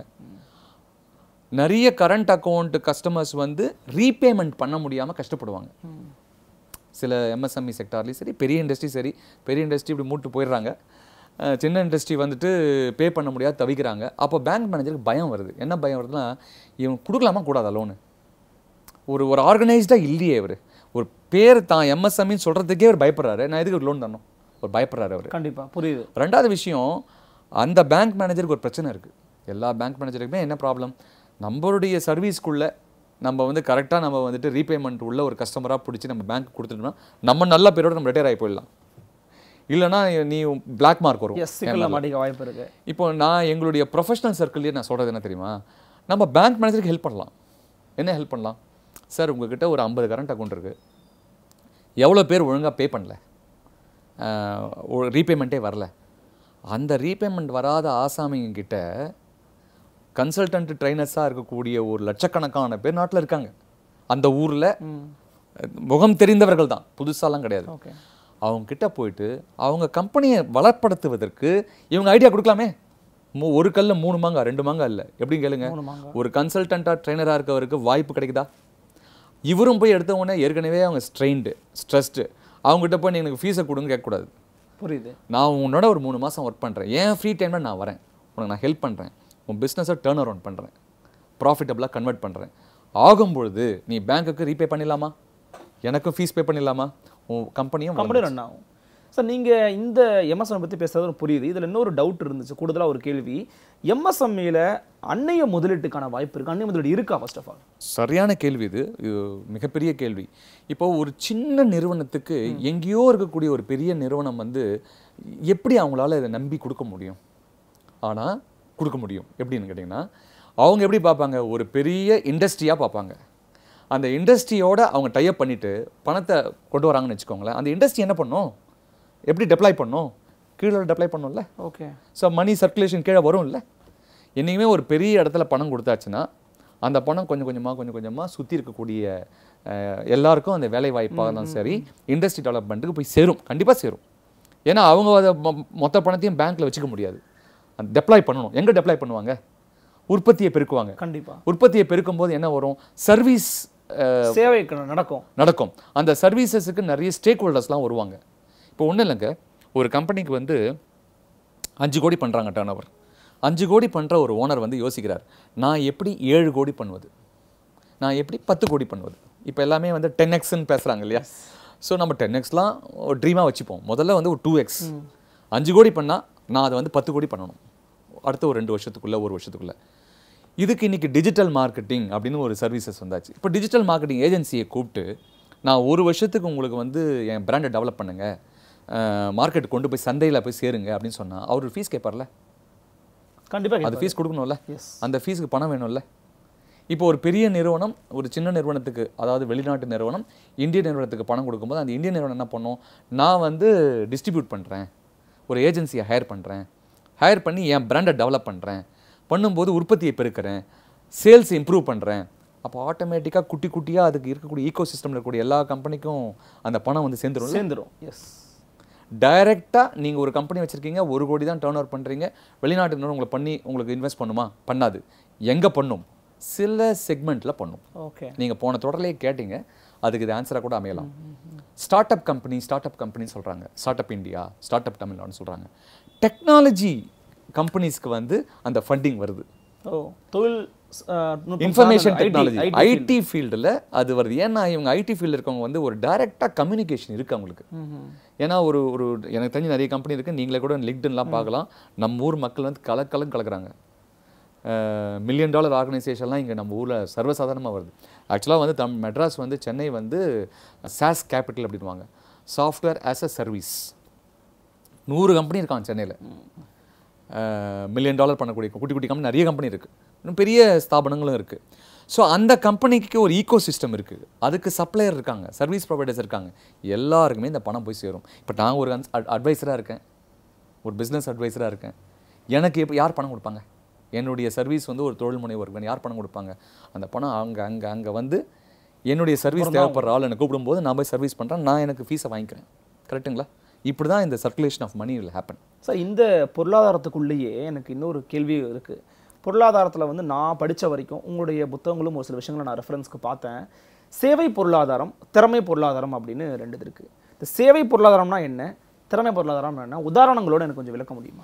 நிறைய கரண்ட் அக்கௌண்ட் கஸ்டமர்ஸ் வந்து ரீபேமெண்ட் பண்ண முடியாமல் கஷ்டப்படுவாங்க சில எம்எஸ்எம்இ செக்டார்லேயும் சரி பெரிய இண்டஸ்ட்ரி சரி பெரிய இண்டஸ்ட்ரி இப்படி மூட்டு போயிடுறாங்க அஹ் சின்ன இண்டஸ்ட்ரி வந்துட்டு பே பண்ண முடியாது தவிக்கிறாங்க அப்போ பேங்க் மேனேஜருக்கு பயம் வருது என்ன பயம் வருதுன்னா இவன் கொடுக்கலாமா கூடாதா லோனு ஒரு ஒரு ஆர்கனைஸ்டாக இல்லையே இவர் ஒரு பேர் தான் எம்எஸ்எம்இன்னு சொல்கிறதுக்கே அவர் பயப்படுறாரு நான் எதுக்கு லோன் தரணும் ஒரு பயப்படுறாரு அவர் கண்டிப்பா புரியுது ரெண்டாவது விஷயம் அந்த பேங்க் மேனேஜருக்கு ஒரு பிரச்சனை இருக்குது எல்லா பேங்க் மேனேஜருக்குமே என்ன ப்ராப்ளம் நம்மளுடைய சர்வீஸ்க்குள்ளே நம்ம வந்து கரெக்டாக நம்ம வந்துட்டு ரீபேமெண்ட் உள்ள ஒரு கஸ்டமராக பிடிச்சி நம்ம பேங்க் கொடுத்துட்டோம்னா நம்ம நல்ல பேரோட நம்ம ரிட்டையர் ஆகி போயிடலாம் இல்லைனா நீ பிளாக் மார்க் வரும் எஸ் சிக்கல்ல மாட்டிக்க வாய்ப்பு இருக்கு இப்போ நான் எங்களுடைய ப்ரொஃபஷனல் சர்க்கிள்லேயே நான் சொல்கிறது என்ன தெரியுமா நம்ம பேங்க் மேனேஜருக்கு ஹெல்ப் பண்ணலாம் என்ன ஹெல்ப் பண்ணலாம் சார் உங்ககிட்ட ஒரு ஐம்பது கரண்ட் அக்கௌண்ட் இருக்குது எவ்வளோ பேர் ஒழுங்காக பே பண்ணல ரீபேமெண்ட்டே வரல அந்த ரீபேமெண்ட் வராத ஆசாமிங்க கிட்ட கன்சல்டன்ட் ட்ரைனர்ஸாக இருக்கக்கூடிய ஒரு லட்சக்கணக்கான பேர் நாட்டில் இருக்காங்க அந்த ஊரில் முகம் தெரிந்தவர்கள் தான் புதுசாலாம் கிடையாது ஓகே அவங்க கிட்ட போயிட்டு அவங்க கம்பெனியை வளப்படுத்துவதற்கு இவங்க ஐடியா கொடுக்கலாமே மூ- ஒரு கல்ல மூணு மாங்கா ரெண்டு மாங்கா இல்லை எப்படி கேளுங்க மூணு மாங்கா. ஒரு கன்சல்டண்ட்டாக ட்ரைனராக இருக்கவருக்கு வாய்ப்பு கிடைக்குதா இவரும் போய் எடுத்த உடனே ஏற்கனவே அவங்க ஸ்ட்ரெயின்டு ஸ்ட்ரெஸ்டு அவங்ககிட்ட போய் நீ எனக்கு ஃபீஸை கொடுங்க கேட்கக்கூடாது புரியுது நான் உன்னோட ஒரு மூணு மாதம் ஒர்க் பண்ணுறேன் ஏன் ஃப்ரீ டைமில் நான் வரேன் உனக்கு நான் ஹெல்ப் பண்ணுறேன் உன் பிஸ்னஸை டேர்ன் அரவுண்ட் பண்ணுறேன் ப்ராஃபிட்டபுளாக கன்வெர்ட் பண்ணுறேன் ஆகும் பொழுது நீ பேங்க்குக்கு ரீபே பண்ணிடலாமா எனக்கும் ஃபீஸ் பே பண்ணிடலாமா உன் கம்பெனியும் கம்பெனி ரன் ஆகும் சார் நீங்க இந்த எம்எஸ்எம் பத்தி பேசுறது ஒரு புரியுது இதுல இன்னொரு டவுட் இருந்துச்சு கூடுதலா ஒரு கேள்வி எம்எஸ்எம்இல அன்னைய முதலீட்டுக்கான வாய்ப்பு இருக்கு அன்னைய முதலீடு இருக்கா ஃபர்ஸ்ட் ஆஃப் ஆல் சரியான கேள்வி இது இது மிகப்பெரிய கேள்வி இப்போ ஒரு சின்ன நிறுவனத்துக்கு எங்கேயோ இருக்கக்கூடிய ஒரு பெரிய நிறுவனம் வந்து எப்படி அவங்களால இதை நம்பி கொடுக்க முடியும் ஆனால் கொடுக்க முடியும் எப்படின்னு கேட்டிங்கன்னா அவங்க எப்படி பார்ப்பாங்க ஒரு பெரிய இண்டஸ்ட்ரியாக பார்ப்பாங்க அந்த இண்டஸ்ட்ரியோட அவங்க டைப் பண்ணிட்டு பணத்தை கொண்டு வராங்கன்னு வச்சுக்கோங்களேன் அந்த இண்டஸ்ட்ரி என்ன பண்ணும் எப்படி டெப்ளாய் பண்ணும் கீழே டெப்ளாய் பண்ணும்ல ஓகே ஸோ மணி சர்க்குலேஷன் கீழே வரும்ல என்றைக்குமே ஒரு பெரிய இடத்துல பணம் கொடுத்தாச்சுன்னா அந்த பணம் கொஞ்சம் கொஞ்சமாக கொஞ்சம் கொஞ்சமாக சுற்றி இருக்கக்கூடிய அஹ், எல்லாருக்கும் அந்த வேலை வாய்ப்பாக இருந்தாலும் சரி இண்டஸ்ட்ரி டெவலப்மெண்ட்டுக்கு போய் சேரும் கண்டிப்பாக சேரும் ஏன்னா அவங்க அதை மொ- மொத்த பணத்தையும் பேங்க்கில் வச்சுக்க முடியாது அந்த டெப்ளாய் பண்ணணும் எங்கே டெப்ளாய் பண்ணுவாங்க உற்பத்தியை பெருக்குவாங்க கண்டிப்பா உற்பத்தியை பெருக்கும் போது என்ன வரும் சர்வீஸ் சேவை க- நடக்கும் நடக்கும் அந்த சர்வீசஸுக்கு நிறைய ஸ்டேக் ஹோல்டர்ஸ்லாம் வருவாங்க இப்போ ஒன்றும் இல்லைங்க ஒரு கம்பெனிக்கு வந்து அஞ்சு கோடி பண்ணுறாங்க டர்ன் ஓவர் அஞ்சு கோடி பண்ணுற ஒரு ஓனர் வந்து யோசிக்கிறார் நான் எப்படி ஏழு கோடி பண்ணுவது நான் எப்படி பத்து கோடி பண்ணுவது இப்போ எல்லாமே வந்து டென் எக்ஸ்ன்னு பேசுகிறாங்க இல்லையா ஸோ நம்ம டென் எக்ஸ்லாம் ஒரு ட்ரீமாக வச்சுப்போம் முதல்ல வந்து ஒரு டூ எக்ஸ் அஞ்சு கோடி பண்ணால் நான் அதை வந்து பத்து கோடி பண்ணணும் அடுத்த ஒரு ரெண்டு வருஷத்துக்குள்ளே ஒரு வருஷத்துக்குள்ளே இதுக்கு இன்னைக்கு டிஜிட்டல் மார்க்கெட்டிங் அப்படின்னு ஒரு சர்வீசஸ் வந்தாச்சு இப்போ டிஜிட்டல் மார்க்கெட்டிங் ஏஜென்சியை கூப்பிட்டு நான் ஒரு வருஷத்துக்கு உங்களுக்கு வந்து என் பிராண்டை டெவலப் பண்ணுங்க மார்க்கெட் கொண்டு போய் சந்தையில் போய் சேருங்க அப்படின்னு சொன்னால் அவர் ஃபீஸ் கேட்பார்ல கண்டிப்பா அது ஃபீஸ் கொடுக்கணும்ல எஸ் அந்த ஃபீஸுக்கு பணம் வேணும்ல இப்போ ஒரு பெரிய நிறுவனம் ஒரு சின்ன நிறுவனத்துக்கு அதாவது வெளிநாட்டு நிறுவனம் இந்திய நிறுவனத்துக்கு பணம் கொடுக்கும்போது அந்த இந்திய நிறுவனம் என்ன பண்ணும் நான் வந்து டிஸ்ட்ரிபியூட் பண்ணுறேன் ஒரு ஏஜென்சியை ஹையர் பண்ணுறேன் ஹையர் பண்ணி என் பிராண்டை டெவலப் பண்ணுறேன் பண்ணும்போது உற்பத்தியை பெருக்கிறேன் சேல்ஸ் இம்ப்ரூவ் பண்ணுறேன் அப்போ ஆட்டோமேட்டிக்காக குட்டி குட்டியாக அதுக்கு இருக்கக்கூடிய ஈகோ சிஸ்டமில் இருக்கக்கூடிய எல்லா கம்பெனிக்கும் அந்த பணம் வந்து சேர்ந்துரும் சேர்ந்துரும் எஸ் டைரெக்டாக நீங்கள் ஒரு கம்பெனி வச்சுருக்கீங்க ஒரு கோடி தான் டேர்ன் ஓவர் பண்ணுறீங்க வெளிநாட்டு நிறுவனம் உங்களை பண்ணி உங்களுக்கு இன்வெஸ்ட் பண்ணுமா பண்ணாது எங்கே பண்ணும் சில செக்மெண்ட்டில் பண்ணும் ஓகே நீங்கள் போன தொடர்லேயே கேட்டீங்க அதுக்கு இது ஆன்சராக கூட அமையலாம் start up company start up கம்பெனின்னு சொல்கிறாங்க start up India start up தமிழ்நாடுன்னு சொல்கிறாங்க டெக்னாலஜி கம்பெனிஸ்க்கு வந்து அந்த ஃபண்டிங் வருது ஓ தொழில் அஹ், நுட்பம் இன்ஃபர்மேஷன் சார்ந்த IT, டெக்னாலஜி IT ஐடி ஃபீல்டில் அது வருது ஏன்னா இவங்க ஐடி ஃபீல்டில் இருக்கவங்க வந்து ஒரு டைரெக்டாக கம்யூனிகேஷன் இருக்குது அவங்களுக்கு ம்ஹும். ஏன்னா ஒரு ஒரு எனக்கு தெரிஞ்ச நிறைய கம்பெனி இருக்குது நீங்களே கூட லிங்க்டின்லாம் பார்க்கலாம் நம்ம ஊர் மக்கள் வந்து கலக்கலன்னு கலக்குறாங்க மில்லியன் டாலர் ஆர்கனைசேஷன்லாம் இங்கே நம்ம ஊரில் சர்வசாதாரணமாக வருது ஆக்சுவலாக வந்து தம் மெட்ராஸ் வந்து சென்னை வந்து சாஸ் கேபிட்டல் அப்படின்வாங்க சாஃப்ட்வேர் ஆஸ் அ சர்வீஸ் நூறு கம்பெனி இருக்கான் சென்னையில் மில்லியன் டாலர் பண்ணக்கூடிய குட்டி குட்டி கம்பெனி நிறைய கம்பெனி இருக்குது இன்னும் பெரிய ஸ்தாபனங்களும் இருக்குது ஸோ அந்த கம்பெனிக்கு ஒரு ஈகோ சிஸ்டம் இருக்குது அதுக்கு சப்ளையர் இருக்காங்க சர்வீஸ் ப்ரொவைடர்ஸ் இருக்காங்க எல்லாருக்குமே இந்த பணம் போய் சேரும் இப்போ நான் ஒரு அட்வைசராக இருக்கேன் ஒரு பிஸ்னஸ் அட்வைசராக இருக்கேன் எனக்கு இப்போ யார் பணம் கொடுப்பாங்க என்னுடைய சர்வீஸ் வந்து ஒரு தொழில் முனைவர் இருக்கேன் யார் பணம் கொடுப்பாங்க அந்த பணம் அங்கே அங்கே அங்கே வந்து என்னுடைய சர்வீஸ் தேவைப்படுற ஆள் என்னை கூப்பிடும்போது நான் போய் சர்வீஸ் பண்ணுறேன் நான் எனக்கு ஃபீஸை வாங்கிக்கிறேன் கரெக்ட்டுங்களா இப்படி தான் இந்த circulation of money will happen sir இந்த பொருளாதாரத்துக்குள்ளேயே எனக்கு இன்னொரு கேள்வி இருக்கு பொருளாதாரத்தில் வந்து நான் படிச்ச வரைக்கும் உங்களுடைய புத்தகங்களும் ஒரு சில விஷயங்களை நான் ரெஃபரன்ஸ்க்கு பார்த்தேன் சேவை பொருளாதாரம் திறமை பொருளாதாரம் அப்படின்னு ரெண்டு இது இருக்கு இந்த சேவை பொருளாதாரம்னா என்ன திறமை பொருளாதாரம் என்ன உதாரணங்களோட எனக்கு கொஞ்சம் விளக்க முடியுமா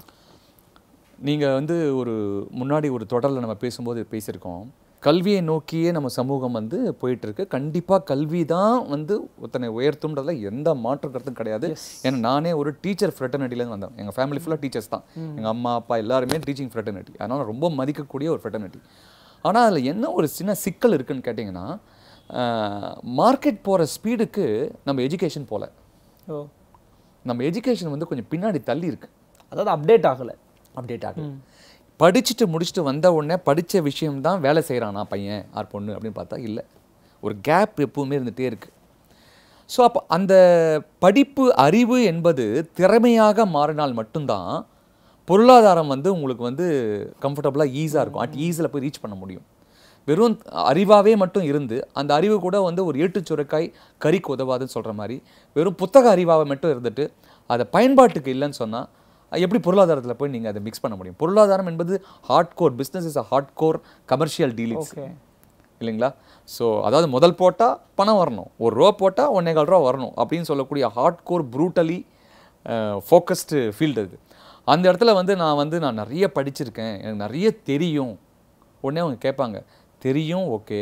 நீங்கள் வந்து ஒரு முன்னாடி ஒரு தொடரில் நம்ம பேசும்போது பேசியிருக்கோம் கல்வியை நோக்கியே நம்ம சமூகம் வந்து போயிட்டு இருக்கு கண்டிப்பாக கல்வி தான் வந்து ஒருத்தனை உயர்த்தும்ன்றதுல எந்த மாற்று கருத்தும் கிடையாது ஏன்னா நானே ஒரு டீச்சர் ஃப்ரெட்டர்னிட்டிலேருந்து வந்தேன் எங்கள் ஃபேமிலி ஃபுல்லாக டீச்சர்ஸ் தான் எங்கள் அம்மா அப்பா எல்லாருமே டீச்சிங் ஃப்ரெட்டர்னிட்டி அதனால் ரொம்ப மதிக்கக்கூடிய ஒரு ஃப்ரெட்டர்னிட்டி ஆனால் அதில் என்ன ஒரு சின்ன சிக்கல் இருக்குன்னு கேட்டிங்கன்னா மார்க்கெட் போகிற ஸ்பீடுக்கு நம்ம எஜுகேஷன் போல ஓ நம்ம எஜுகேஷன் வந்து கொஞ்சம் பின்னாடி தள்ளி இருக்கு அதாவது அப்டேட் ஆகலை அப்டேட் ஆகும் படிச்சுட்டு முடிச்சுட்டு வந்த உடனே படித்த விஷயம் தான் வேலை செய்கிறானா பையன் ஆர் பொண்ணு அப்படின்னு பார்த்தா இல்லை ஒரு கேப் எப்பவுமே இருந்துகிட்டே இருக்கு ஸோ அப்போ அந்த படிப்பு அறிவு என்பது திறமையாக மாறினால் மட்டும்தான் பொருளாதாரம் வந்து உங்களுக்கு வந்து கம்ஃபர்டபுளாக ஈஸாக இருக்கும் அட் ஈஸில் போய் ரீச் பண்ண முடியும் வெறும் அறிவாகவே மட்டும் இருந்து அந்த அறிவு கூட வந்து ஒரு ஏட்டுச் சுரைக்காய் கறிக்கு உதவாதுன்னு சொல்கிற மாதிரி வெறும் புத்தக அறிவாக மட்டும் இருந்துட்டு அதை பயன்பாட்டுக்கு இல்லைன்னு சொன்னால் எப்படி பொருளாதாரத்தில் போய் நீங்கள் அதை மிக்ஸ் பண்ண முடியும் பொருளாதாரம் என்பது hard core business is a hard core commercial dealings okay இல்லைங்களா ஸோ அதாவது முதல் போட்டால் பணம் வரணும் ஒரு ரூபா போட்டால் ஒன்றே கால் ரூபா வரணும் அப்படின்னு சொல்லக்கூடிய hard core brutally focused field அது அந்த இடத்துல வந்து நான் வந்து நான் நிறைய படிச்சிருக்கேன் எனக்கு நிறைய தெரியும் உடனே அவங்க கேட்பாங்க தெரியும் ஓகே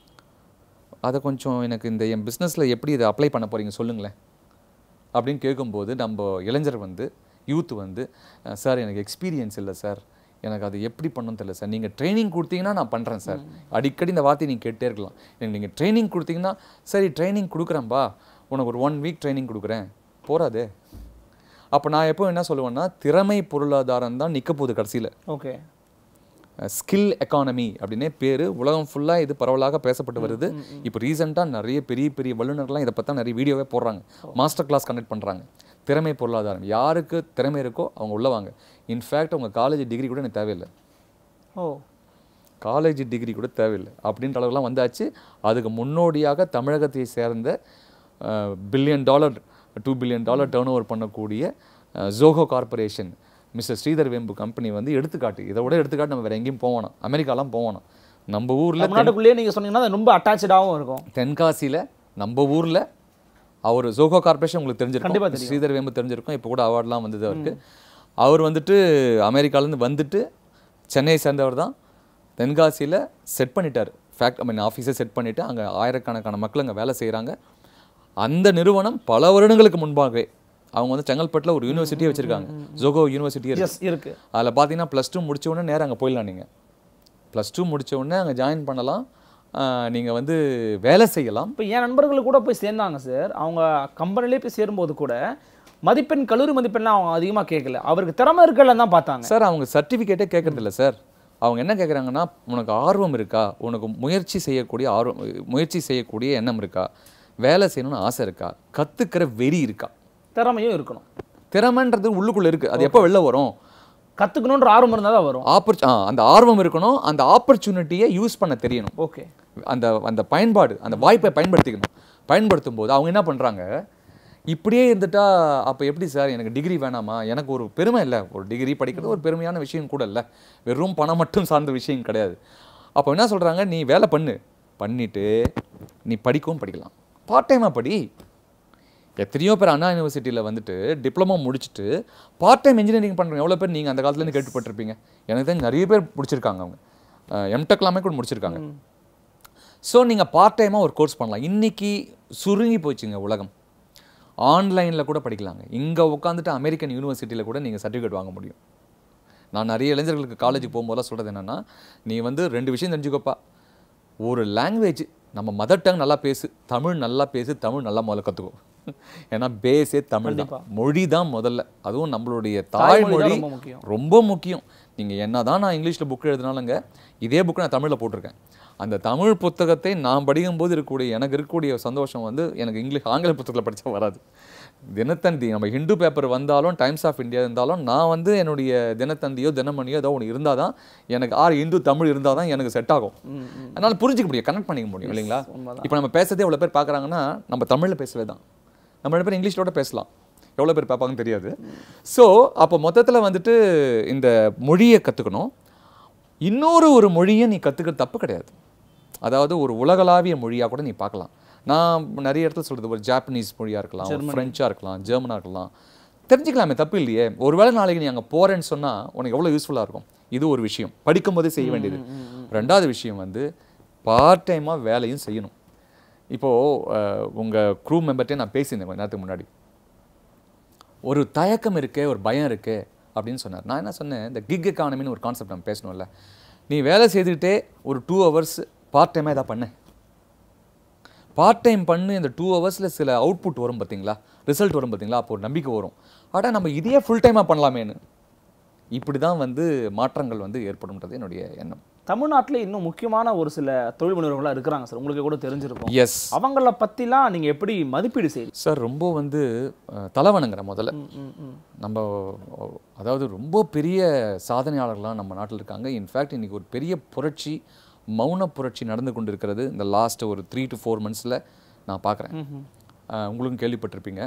அதை கொஞ்சம் எனக்கு இந்த என் பிஸ்னஸில் எப்படி இதை அப்ளை பண்ண போகிறீங்க சொல்லுங்களேன் அப்படின்னு கேட்கும்போது நம்ம இளைஞர் வந்து யூத் வந்து அஹ், சார் எனக்கு எக்ஸ்பீரியன்ஸ் இல்லை சார் எனக்கு அது எப்படி பண்ணணும் தெரியல சார் நீங்கள் ட்ரைனிங் கொடுத்தீங்கன்னா நான் பண்ணுறேன் சார் அடிக்கடி இந்த வார்த்தையை நீங்கள் கேட்டே இருக்கலாம் எனக்கு நீங்கள் ட்ரைனிங் கொடுத்தீங்கன்னா சரி ட்ரைனிங் கொடுக்குறேன்பா உனக்கு ஒரு ஒன் வீக் ட்ரைனிங் கொடுக்குறேன் போறாதே அப்போ நான் எப்போ என்ன சொல்லுவேன்னா திறமை பொருளாதாரம் தான் நிற்க போகுது கடைசியில் ஓகே ஸ்கில் எக்கானமி அப்படின்னே பேர் உலகம் ஃபுல்லாக இது பரவலாக பேசப்பட்டு வருது இப்போ ரீசெண்டாக நிறைய பெரிய பெரிய வல்லுநர்கள்லாம் இதை பற்றி நிறைய வீடியோவே போடுறாங்க மாஸ்டர் கிளாஸ் கண்டக்ட் பண்ணுறாங்க திறமை பொருளாதாரம் யாருக்கு திறமை இருக்கோ அவங்க உள்ள வாங்க இன்ஃபேக்ட் அவங்க காலேஜ் டிகிரி கூட எனக்கு தேவையில்லை ஓ காலேஜ் டிகிரி கூட தேவையில்லை அப்படின்ற அளவுலாம் வந்தாச்சு அதுக்கு முன்னோடியாக தமிழகத்தை சேர்ந்த billion dollar two billion dollar turn over பண்ணக்கூடிய ஜோஹோ கார்பரேஷன் மிஸ்டர் ஸ்ரீதர் வேம்பு கம்பெனி வந்து எடுத்துக்காட்டு இதை விட எடுத்துக்காட்டு நம்ம வேற எங்கேயும் போவோம் அமெரிக்காலாம் போவோம் நம்ம ஊரில் தமிழ்நாட்டுக்குள்ளேயே நீங்க சொன்னீங்கன்னா அது ரொம்ப அட்டாச்சாகவும் இருக்கும் தென்காசியில் நம்ம ஊரில் அவர் ஜோகோ கார்பரேஷன் உங்களுக்கு கண்டிப்பா தெரிஞ்சிருக்கும் ஸ்ரீதர் வேம்பு தெரிஞ்சிருக்கும் இப்போ கூட அவார்ட்லாம் வந்தது அவருக்கு அவர் வந்துட்டு அமெரிக்காலேருந்து வந்துட்டு சென்னையை சேர்ந்தவர் தான் தென்காசியில் செட் பண்ணிட்டார் ஃபேக்ட் ஐ மீன் ஆஃபீஸை செட் பண்ணிவிட்டு அங்கே ஆயிரக்கணக்கான மக்கள் அங்கே வேலை செய்கிறாங்க அந்த நிறுவனம் பல வருடங்களுக்கு முன்பாகவே அவங்க வந்து செங்கல்பட்டில் ஒரு யூனிவர்சிட்டியே வச்சுருக்காங்க ஜோகோ யூனிவர்சிட்டியே இருக்கு எஸ் இருக்கு அதில் பார்த்தீங்கன்னா ப்ளஸ் டூ முடிச்ச உடனே நேரா அங்கே போயிடலாம் நீங்கள் ப்ளஸ் டூ முடிச்ச உடனே அங்கே ஜாயின் பண்ணலாம் நீங்கள் வந்து வேலை செய்யலாம் இப்போ என் நண்பர்கள் கூட போய் சேர்ந்தாங்க சார் அவங்க கம்பெனிலே போய் சேரும்போது கூட மதிப்பெண் கல்லூரி மதிப்பெண்லாம் அவங்க அதிகமாக கேட்கல அவருக்கு திறமை இருக்கலன்னு தான் பார்த்தாங்க சார் அவங்க சர்டிஃபிகேட்டே கேட்கறதில்ல சார் அவங்க என்ன கேட்குறாங்கன்னா உனக்கு ஆர்வம் இருக்கா உனக்கு முயற்சி செய்யக்கூடிய ஆர்வம் முயற்சி செய்யக்கூடிய எண்ணம் இருக்கா வேலை செய்யணும்னு ஆசை இருக்கா கற்றுக்கிற வெறி இருக்கா திறமையும் இருக்கணும் திறமைன்றது உள்ளுக்குள்ளே இருக்குது அது எப்போ வெளில வரும் கத்துக்கணுன்ற ஆர்வம் இருந்தால் தான் வரும் ஆப்பர்ச்சு அந்த ஆர்வம் இருக்கணும் அந்த ஆப்பர்ச்சுனிட்டியை யூஸ் பண்ண தெரியணும் ஓகே அந்த அந்த பயன்பாடு அந்த வாய்ப்பை பயன்படுத்திக்கணும் பயன்படுத்தும் போது அவங்க என்ன பண்ணுறாங்க இப்படியே இருந்துட்டா அப்போ எப்படி சார் எனக்கு டிகிரி வேணாமா எனக்கு ஒரு பெருமை இல்லை ஒரு டிகிரி படிக்கிறது ஒரு பெருமையான விஷயம் கூட இல்லை வெறும் பணம் மட்டும் சார்ந்த விஷயம் கிடையாது அப்போ என்ன சொல்கிறாங்க நீ வேலை பண்ணு பண்ணிட்டு நீ படிக்கவும் படிக்கலாம் பார்ட் டைமாக படி எத்தனையோ பேர் அண்ணா யூனிவர்சிட்டியில் வந்துட்டு டிப்ளமோ முடிச்சுட்டு பார்ட் டைம் இன்ஜினியரிங் பண்ணுறவங்க எவ்வளோ பேர் நீங்கள் அந்த காலத்துலேருந்து கேட்டுப்பட்டிருப்பீங்க எனக்கு தெரிஞ்சு நிறைய பேர் முடிச்சிருக்காங்க அவங்க எம்டெக்லாமே கூட முடிச்சிருக்காங்க ஸோ நீங்கள் பார்ட் டைமாக ஒரு கோர்ஸ் பண்ணலாம் இன்றைக்கி சுருங்கி போச்சுங்க உலகம் ஆன்லைனில் கூட படிக்கலாங்க இங்கே உட்காந்துட்டு அமெரிக்கன் யூனிவர்சிட்டியில் கூட நீங்கள் சர்டிஃபிகேட் வாங்க முடியும் நான் நிறைய இளைஞர்களுக்கு காலேஜுக்கு போகும்போதெல்லாம் சொல்கிறது என்னென்னா நீ வந்து ரெண்டு விஷயம் தெரிஞ்சுக்கோப்பா ஒரு லாங்குவேஜ் நம்ம மதர் டங் நல்லா பேசு தமிழ் நல்லா பேசு தமிழ் நல்லா முதல்ல கற்றுக்கோ ஏன்னா பேஸே தமிழ் தான் மொழி தான் முதல்ல அதுவும் நம்மளுடைய தாய்மொழி தான் தாய்மொழி ரொம்ப முக்கியம். ரொம்ப முக்கியம் நீங்கள் என்ன தான் நான் இங்கிலீஷில் புக் எழுதினாலுங்க இதே புக்கு நான் தமிழில் போட்டிருக்கேன் அந்த தமிழ் புத்தகத்தை நான் படிக்கும்போது இருக்கக்கூடிய எனக்கு இருக்கக்கூடிய சந்தோஷம் வந்து எனக்கு இங்கிலீஷ் ஆங்கில புத்தகத்தில் படித்தா வராது தினத்தந்தி நம்ம ஹிந்து பேப்பர் வந்தாலும் டைம்ஸ் ஆஃப் இந்தியா இருந்தாலும் நான் வந்து என்னுடைய தினத்தந்தியோ தினமணியோ ஏதோ ஒன்று இருந்தால் தான் எனக்கு ஆறு இந்து தமிழ் இருந்தால் தான் எனக்கு செட் ஆகும் அதனால் புரிஞ்சிக்க முடியும் கனெக்ட் பண்ணிக்க முடியும் இல்லைங்களா உண்மைதான். இப்போ நம்ம பேசுறதே எவ்வளோ பேர் பார்க்குறாங்கன்னா நம்ம தமிழில் பேசவே தான் நம்ம ரெண்டு பேர் இங்கிலீஷோட பேசலாம் எவ்வளோ பேர் பார்ப்பாங்கன்னு தெரியாது ஸோ அப்போ மொத்தத்தில் வந்துட்டு இந்த மொழியை கற்றுக்கணும் இன்னொரு ஒரு மொழியை நீ கற்றுக்கிறது தப்பு கிடையாது அதாவது ஒரு உலகளாவிய மொழியாக கூட நீ பார்க்கலாம் நான் நிறைய இடத்துல சொல்கிறது ஒரு ஜாப்பனீஸ் மொழியாக இருக்கலாம் ஒரு ஃப்ரெஞ்சாக இருக்கலாம் ஜெர்மனாக இருக்கலாம் தெரிஞ்சுக்கலாமே தப்பு இல்லையே ஒருவேளை நாளைக்கு நீ அங்கே போகிறேன்னு சொன்னால் உனக்கு எவ்வளோ யூஸ்ஃபுல்லாக இருக்கும் இது ஒரு விஷயம் படிக்கும்போதே செய்ய வேண்டியது ரெண்டாவது விஷயம் வந்து பார்ட் டைமாக வேலையும் செய்யணும் இப்போது உங்கள் க்ரூ மெம்பர்ட்டே நான் பேசியிருந்தேன் கொஞ்ச நேரத்துக்கு முன்னாடி ஒரு தயக்கம் இருக்கே ஒரு பயம் இருக்கே அப்படின்னு சொன்னார் நான் என்ன சொன்னேன் இந்த கிக் எக்கானமின்னு ஒரு கான்செப்ட் நம்ம பேசணும்ல நீ வேலை செய்துக்கிட்டே ஒரு டூ ஹவர்ஸ் பார்ட் டைமாக இதாக பண்ண பார்ட் டைம் பண்ணி இந்த டூ ஹவர்ஸில் சில அவுட்புட் வரும் பார்த்தீங்களா ரிசல்ட் வரும் பார்த்தீங்களா அப்போ ஒரு நம்பிக்கை வரும் அடா நம்ம இதையே ஃபுல் டைமாக பண்ணலாமேன்னு இப்படி தான் வந்து மாற்றங்கள் வந்து ஏற்படும்ன்றது என்னுடைய எண்ணம் தமிழ்நாட்டில் இன்னும் முக்கியமான ஒரு சில தொழில் முனைவர்களாக இருக்கிறாங்க சார் உங்களுக்கு கூட தெரிஞ்சிருக்கும் எஸ் அவங்கள பற்றிலாம் நீங்கள் எப்படி மதிப்பீடு செய்றீங்க சார் ரொம்ப வந்து அஹ், தலைவணங்குறேன் முதல்ல ம், ம், ம். நம்ம அஹ், அதாவது ரொம்ப பெரிய சாதனையாளர்கள்லாம் நம்ம நாட்டில் இருக்காங்க இன்ஃபேக்ட் இன்னைக்கு ஒரு பெரிய புரட்சி மௌன புரட்சி நடந்து கொண்டு இருக்கிறது இந்த லாஸ்ட் ஒரு த்ரீ டு ஃபோர் மந்த்ஸில் நான் பார்க்குறேன் உங்களுக்கும் கேள்விப்பட்டிருப்பீங்க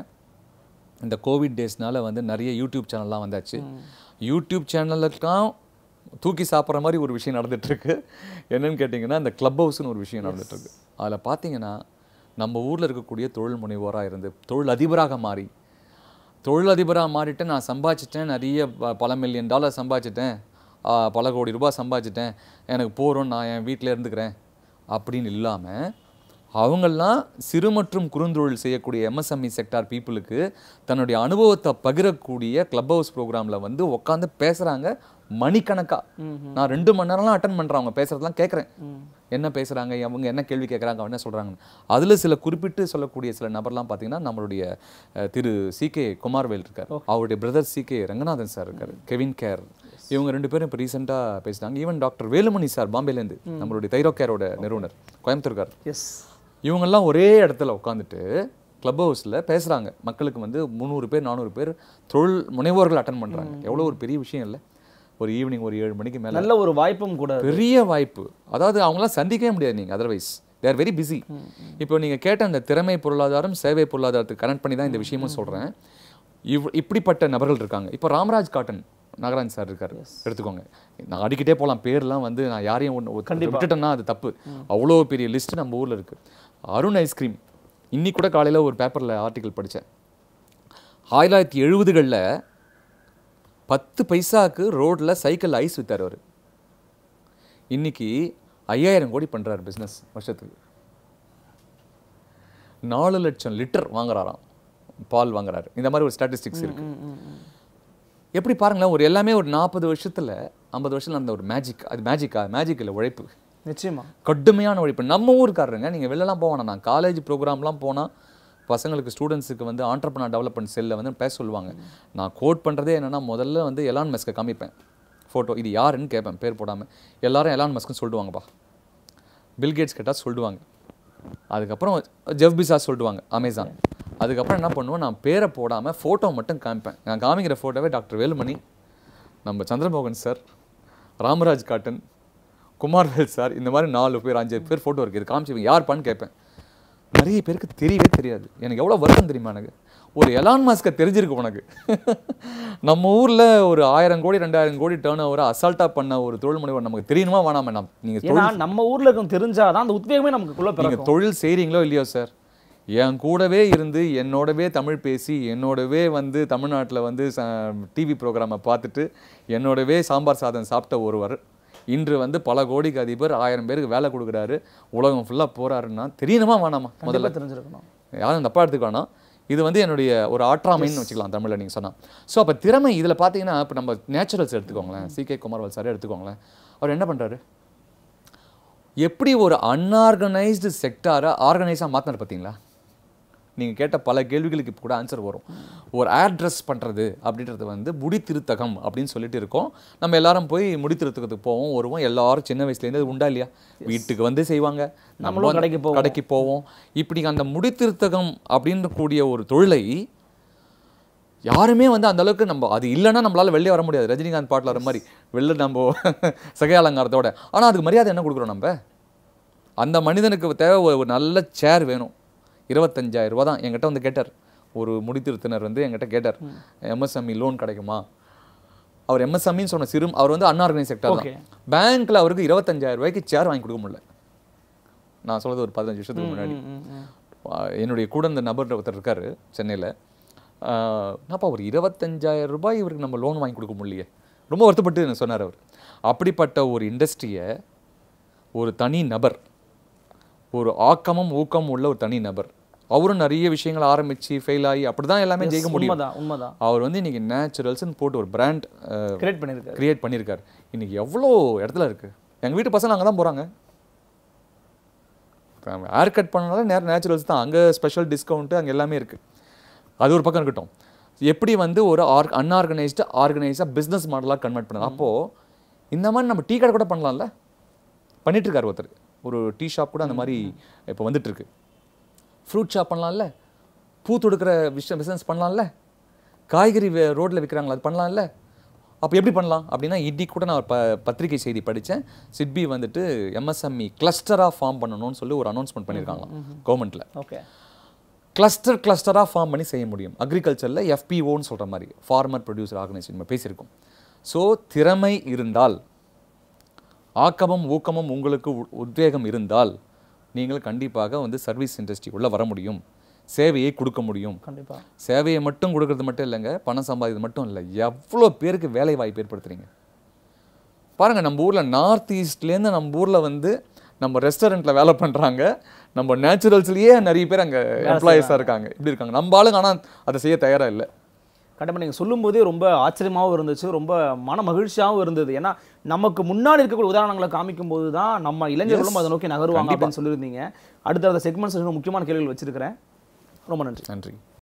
இந்த கோவிட் டேஸ்னால வந்து நிறைய யூடியூப் சேனல்லாம் வந்தாச்சு யூடியூப் சேனலுக்கெல்லாம் தூக்கி சாப்பிட்ற மாதிரி ஒரு விஷயம் நடந்துட்டு இருக்கு என்னன்னு கேட்டிங்கன்னா இந்த கிளப் ஹவுஸ்னு ஒரு விஷயம் நடந்துட்டு இருக்கு அதில் பார்த்தீங்கன்னா நம்ம ஊரில் இருக்கக்கூடிய தொழில் முனைவோராக இருந்து தொழில் அதிபராக மாறி தொழிலதிபராக மாறிட்டு நான் சம்பாதிச்சிட்டேன் நிறைய ப- பல மில்லியன் டாலர் சம்பாதிச்சிட்டேன் ஆ, பல கோடி ரூபாய் சம்பாதிச்சிட்டேன் எனக்கு போகிறோம் நான் என் வீட்டில் இருந்துக்கிறேன் அப்படின்னு இல்லாமல் அவங்கெல்லாம் சிறு மற்றும் குறுந்தொழில் செய்யக்கூடிய எம்எஸ்எம்இ செக்டார் பீப்புளுக்கு தன்னுடைய அனுபவத்தை பகிரக்கூடிய கிளப் ஹவுஸ் ப்ரோக்ராமில் வந்து உட்காந்து பேசுகிறாங்க மணிக்கணக்கா நான் ரெண்டு மணி நேரம்லாம் அட்டன் பண்ணுறேன் அவங்க பேசுகிறதெல்லாம் கேட்குறேன் என்ன பேசுகிறாங்க அவங்க என்ன கேள்வி கேட்குறாங்க அவங்க என்ன சொல்கிறாங்க அதில் சில குறிப்பிட்டு சொல்லக்கூடிய சில நபர்லாம் பார்த்தீங்கன்னா நம்மளுடைய அஹ், திரு சி கே குமார்வேல் இருக்கார் அவருடைய பிரதர் சி கே ரங்கநாதன் சார் இருக்கார் கெவின் கேர் இவங்க ரெண்டு பேரும் இப்போ ரீசெண்டாக பேசினாங்க ஈவன் டாக்டர் வேலுமணி சார் பாம்பேலேருந்து நம்மளுடைய தைரோ கேரோட நிறுவனர் கோயம்புத்தூர்கார் எஸ் இவங்கெல்லாம் ஒரே இடத்துல உட்காந்துட்டு கிளப் ஹவுஸில் பேசுகிறாங்க மக்களுக்கு வந்து முந்நூறு பேர் நானூறு பேர் தொழில் முனைவோர்கள் அட்டன் பண்ணுறாங்க எவ்வளோ ஒரு பெரிய விஷயம் இல்லை ஒரு ஈவினிங் ஒரு ஏழு மணிக்கு மேலே நல்ல ஒரு வாய்ப்பும் கூட பெரிய வாய்ப்பு அதாவது அவங்களாம் சந்திக்கவே முடியாது நீங்கள் அதர்வைஸ் தேர் வெரி பிஸி இப்போ நீங்கள் கேட்ட அந்த திறமை பொருளாதாரம் சேவை பொருளாதாரத்துக்கு கனெக்ட் பண்ணி தான் இந்த விஷயமும் சொல்கிறேன் இவ் இப்படிப்பட்ட நபர்கள் இருக்காங்க இப்போ ராமராஜ் காட்டன் நாகராஜ் சார் இருக்காரு எடுத்துக்கோங்க நான் அடிக்கிட்டே போகலாம் பேர்லாம் வந்து நான் யாரையும் ஒன்று விட்டுட்டேன்னா அது தப்பு அவ்வளோ பெரிய லிஸ்ட் நம்ம ஊரில் இருக்குது அருண் ஐஸ்கிரீம் இன்னைக்கு கூட காலையில் ஒரு பேப்பரில் ஆர்டிக்கல் படித்தேன் ஆயிரத்தி தொள்ளாயிரத்தி எழுபதுகளில் பத்து பைசாக்கு ரோட்டில் சைக்கிள் ஐஸ் வித்தார் அவர் இன்னைக்கு ஐயாயிரம் கோடி பண்றாரு பிஸ்னஸ் வருஷத்துக்கு நாலு லட்சம் லிட்டர் வாங்குறாராம் பால் வாங்குறாரு இந்த மாதிரி ஒரு ஸ்டாட்டிஸ்டிக்ஸ் இருக்கு எப்படி பாருங்களேன் ஒரு எல்லாமே ஒரு நாற்பது வருஷத்துல ஐம்பது வருஷத்துல அந்த ஒரு மேஜிக் அது மேஜிக்கா மேஜிக் இல்லை உழைப்பு நிச்சயமா கடுமையான உழைப்பு நம்ம ஊருக்காரருங்க நீங்கள் வெளிலலாம் போவேணாம் நான் காலேஜ் ப்ரோக்ராம்லாம் போனால் பசங்களுக்கு ஸ்டூடெண்ட்ஸுக்கு வந்து ஆண்டர்பனர் டெவலப்மெண்ட் செல்லில் வந்து பேச சொல்லுவாங்க நான் கோட் பண்ணுறதே என்னன்னா முதல்ல வந்து எலான் மெஸ்கை காமிப்பேன் ஃபோட்டோ இது யாருன்னு கேட்பேன் பேர் போடாமல் எல்லாரும் எலான் மஸ்க்குன்னு சொல்லிடுவாங்கப்பா பில் கேட்ஸ் கேட்டால் சொல்லிடுவாங்க அதுக்கப்புறம் ஜெஃப் பிசாஸ் சொல்லிடுவாங்க அமேசான் அதுக்கப்புறம் என்ன பண்ணுவேன் நான் பேரை போடாமல் ஃபோட்டோ மட்டும் காமிப்பேன் நான் காமிக்கிற ஃபோட்டோவே டாக்டர் வேலுமணி நம்ம சந்திரமோகன் சார் ராமராஜ் காட்டன் குமார்வேல் சார் இந்த மாதிரி நாலு பேர் அஞ்சு பேர் ஃபோட்டோ இருக்குது இது காமிச்சு யார்ப்பான்னு கேட்பேன் நிறைய பேருக்கு தெரியவே தெரியாது எனக்கு எவ்வளோ வருத்தம் தெரியுமா எனக்கு ஒரு எலான் மாஸ்கை தெரிஞ்சிருக்கு உனக்கு நம்ம ஊரில் ஒரு ஆயிரம் கோடி ரெண்டாயிரம் கோடி டேர்ன் ஓவரை அசால்ட்டாக பண்ண ஒரு தொழில் முனைவர் நமக்கு தெரியணுமா வேணாமா நான் நீங்கள் ஏன்னா நம்ம ஊர்ல இருக்கும் தெரிஞ்சாதான் அந்த உத்வேகமே நமக்குள்ள நீங்கள் பிறக்கும் தொழில் செய்கிறீங்களோ இல்லையோ சார் என் கூடவே இருந்து என்னோடவே தமிழ் பேசி என்னோடவே வந்து தமிழ்நாட்டில் வந்து டிவி ப்ரோக்ராமை பார்த்துட்டு என்னோடவே சாம்பார் சாதம் சாப்பிட்ட ஒருவர் இன்று வந்து பல கோடிக்கு அதிபர் ஆயிரம் பேருக்கு வேலை கொடுக்குறாரு உலகம் ஃபுல்லாக போறாருன்னா தெரியணுமா வேணாமா முதல்ல முதல்ல தெரிஞ்சிருக்கணும் யாரும் தப்பாக எடுத்துக்க வேணாம் இது வந்து என்னுடைய ஒரு ஆற்றாமைன்னு வச்சுக்கலாம் தமிழில் நீங்கள் சொன்னா ஸோ அப்போ திறமை இதில் பார்த்தீங்கன்னா இப்போ நம்ம நேச்சுரல்ஸ் எடுத்துக்கோங்களேன் சி கே குமார்வால் சாரே எடுத்துக்கோங்களேன் அவர் என்ன பண்ணுறாரு எப்படி ஒரு அன்ஆர்கனைஸ்டு செக்டாரை ஆர்கனைஸாக மாற்றினார் பார்த்தீங்களா நீங்கள் கேட்ட பல கேள்விகளுக்கு இப்போ கூட ஆன்சர் வரும் ஒரு அட்ரஸ் பண்ணுறது அப்படின்றது வந்து முடி திருத்தகம் அப்படின்னு சொல்லிட்டு இருக்கோம் நம்ம எல்லாரும் போய் முடி திருத்தகத்துக்கு போவோம் வருவோம் எல்லாரும் சின்ன வயசுலேருந்து அது உண்டா இல்லையா வீட்டுக்கு வந்து செய்வாங்க நம்ம நம்மளும் வந்து கடைக்கு போவோம். கடைக்கு போவோம் இப்படி அந்த முடி திருத்தகம் அப்படின்னு கூடிய ஒரு தொழிலை யாருமே வந்து அந்த அளவுக்கு நம்ம அது இல்லைன்னா நம்மளால வெளியே வர முடியாது ரஜினிகாந்த் பாட்டில் வர மாதிரி வெளில நம்ம சகை அலங்காரத்தோட ஆனால் அதுக்கு மரியாதை என்ன கொடுக்குறோம் நம்ம அந்த மனிதனுக்கு தேவை ஒரு ஒரு நல்ல சேர் வேணும் இருபத்தஞ்சாயிரம் ரூபா தான் என்கிட்ட வந்து கேட்டார் ஒரு முடித்திருத்தினர் வந்து என்கிட்ட கேட்டார் எம்எஸ்எம்இ லோன் கிடைக்குமா அவர் எம்எஸ்எம்இன்னு சொன்ன சிறு அவர் வந்து அன்ஆர்கனைஸ் செக்டர் Okay. தான் பேங்க்ல அவருக்கு இருபத்தஞ்சாயிரம் ரூபாய்க்கு சேர் வாங்கி கொடுக்க முடியல நான் சொல்றது ஒரு பதினஞ்சு வருஷத்துக்கு முன்னாடி ம், ம், ம். ஆஹ் என்னுடைய கூட இந்த நபர் ஒருத்தர் இருக்காரு சென்னையில் என்னப்பா ஒரு இருபத்தஞ்சாயிரம் ரூபாய் இவருக்கு நம்ம லோன் வாங்கி கொடுக்க முடியலையே ரொம்ப வருத்தப்பட்டு எனக்கு சொன்னார் அவர் அப்படிப்பட்ட ஒரு இண்டஸ்ட்ரியை ஒரு தனி நபர் ஒரு ஆக்கமும் ஊக்கமும் உள்ள ஒரு தனி நபர் அவரும் நிறைய விஷயங்களை ஆரம்பிச்சு ஃபெயில் ஆகி அப்படிதான் எல்லாமே ஜெயிக்க முடியும் உண்மைதான் உண்மைதான் அவர் வந்து இன்னைக்கு நேச்சுரல்ஸ்னு போட்டு ஒரு பிராண்ட் கிரியேட் பண்ணியிருக்காரு கிரியேட் பண்ணியிருக்காரு இன்னைக்கு எவ்வளோ இடத்துல இருக்கு எங்க வீட்டு பசங்க அங்கே தான் போகிறாங்க ஹேர் கட் பண்ணனால நேரம் நேச்சுரல்ஸ் தான் அங்கே ஸ்பெஷல் டிஸ்கவுண்ட்டு அங்கே எல்லாமே இருக்குது அது ஒரு பக்கம் இருக்கட்டும் எப்படி வந்து ஒரு ஆர் அன்ஆர்கனைஸ்டு ஆர்கனைஸாக பிஸ்னஸ் மாடலாக கன்வெர்ட் பண்ணுது அப்போது இந்த மாதிரி நம்ம டீ கடை கூட பண்ணலாம்ல பண்ணிட்டு இருக்காரு ஒருத்தர் ஒரு டீ ஷாப் கூட அந்த மாதிரி இப்போ வந்துட்டு இருக்கு ஃப்ரூட் ஷாப் பண்ணலாம்ல பூ தொடுக்கிற விஷயம் பிஸ்னஸ் பண்ணலாம்ல காய்கறி ரோட்டில் விற்கிறாங்களா அது பண்ணலாம்ல அப்போ எப்படி பண்ணலாம் அப்படின்னா இன்னைக்கு கூட நான் ஒரு ப பத்திரிகை செய்தி படித்தேன் சிட்பி வந்துட்டு எம்எஸ்எம்இ கிளஸ்டராக ஃபார்ம் பண்ணணும்னு சொல்லி ஒரு அனௌன்ஸ்மெண்ட் பண்ணியிருக்காங்களாம் கவர்மெண்ட்டில் ஓகே கிளஸ்டர் கிளஸ்டராக ஃபார்ம் பண்ணி செய்ய முடியும் அக்ரிகல்ச்சரில் எஃபிஓன்னு சொல்கிற மாதிரி ஃபார்மர் ப்ரொடியூசர் ஆர்கனைசேஷன் நம்ம பேசியிருக்கோம் ஸோ திறமை இருந்தால் ஆக்கமும் ஊக்கமும் உங்களுக்கு உ- உத்வேகம் இருந்தால் நீங்கள் கண்டிப்பாக வந்து சர்வீஸ் இண்டஸ்ட்ரி உள்ள வர முடியும் சேவையை கொடுக்க முடியும் கண்டிப்பா சேவையை மட்டும் கொடுக்கறது மட்டும் இல்லைங்க பணம் சம்பாதிக்கிறது மட்டும் இல்லை எவ்வளோ பேருக்கு வேலை வாய்ப்பு ஏற்படுத்துறீங்க பாருங்க நம்ம ஊர்ல நார்த் ஈஸ்ட்லேருந்து நம்ம ஊர்ல வந்து நம்ம ரெஸ்டாரண்ட்ல வேலை பண்றாங்க நம்ம நேச்சுரல்ஸ்லயே நிறைய பேர் அங்க எம்ப்ளாயிஸாக இருக்காங்க இப்படி இருக்காங்க நம்ம ஆளுங்க ஆனா அதை செய்ய தயாரா இல்லை கண்டிப்பாக நீங்கள் சொல்லும்போதே ரொம்ப ஆச்சரியமாகவும் இருந்துச்சு ரொம்ப மன மகிழ்ச்சியாகவும் இருந்தது ஏன்னா நமக்கு முன்னாடி இருக்கக்கூடிய உதாரணங்களை காமிக்கும் போது தான் நம்ம இளைஞர்களும் அதை நோக்கி நகருவாங்க அப்படின்னு சொல்லியிருந்தீங்க அடுத்தடுத்த செக்மெண்ட்ஸ் முக்கியமான கேள்விகள் வச்சிருக்கிறேன் ரொம்ப நன்றி நன்றி